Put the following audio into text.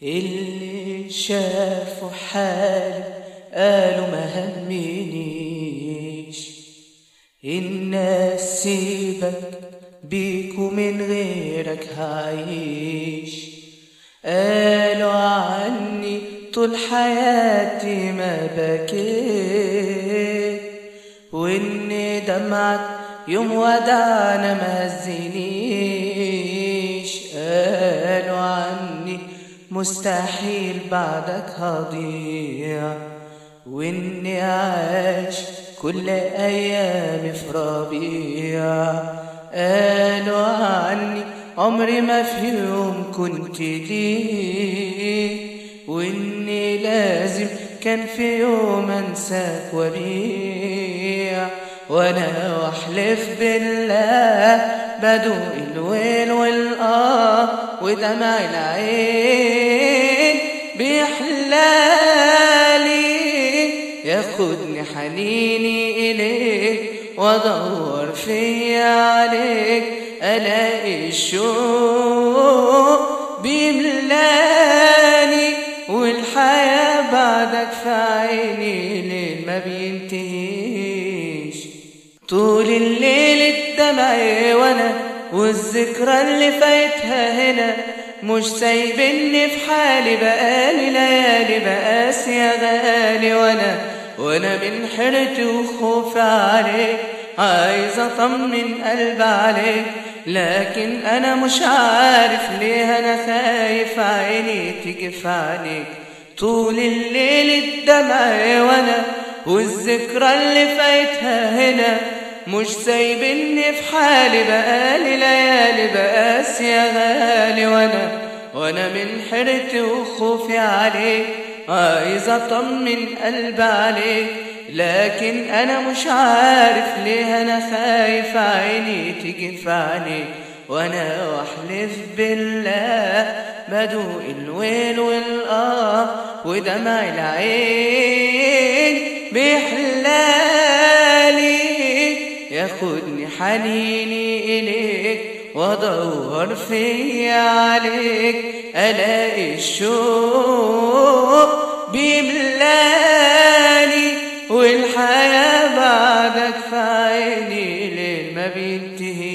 اللي شافوا حالي قالوا ما همنيش الناس سيبك بيك ومن غيرك هعيش قالوا عني طول حياتي ما بكيت وإن دمعك يوم ودعنا ما هزنيش قالوا عني مستحيل بعدك هضيع وإني عايش كل أيامي في ربيع قالوا عني عمري ما في يوم كنت ليك وإني لازم كان في يوم أنساك وبيع وأنا وأحلف بالله بدوق الويل والآه ودمع العين بيحلالي ياخدني حنيني إليك وأدور فيا عليك ألاقي الشوق بيملاني والحياة بعدك في عيني ليل ما بينتهيش طول الليل الدمع وانا والذكرى اللي فايتها هنا مش سايبني في حالي بقالي ليالي بقاس يا غالي وانا وانا من حيرتي وخوفي عليك عايز اطمن قلبي عليك لكن انا مش عارف ليه انا خايف عيني تيجي في عينيك طول الليل الدمع وانا والذكرى اللي فايتها هنا مش سايبني في حالي بقالي ليالي بقاس يا غالي وانا وانا من حيرتي وخوفي عليك عايز اطمن قلبي عليك لكن انا مش عارف ليه انا خايف عيني تيجي في عينيك وانا واحلف بالله بدوق الويل والآه ودمع العين بيحلالي ياخدني حنيني إليك وادور فيا عليك الاقي الشوق بيملاني والحياة بعدك في عيني ليل ما بينتهي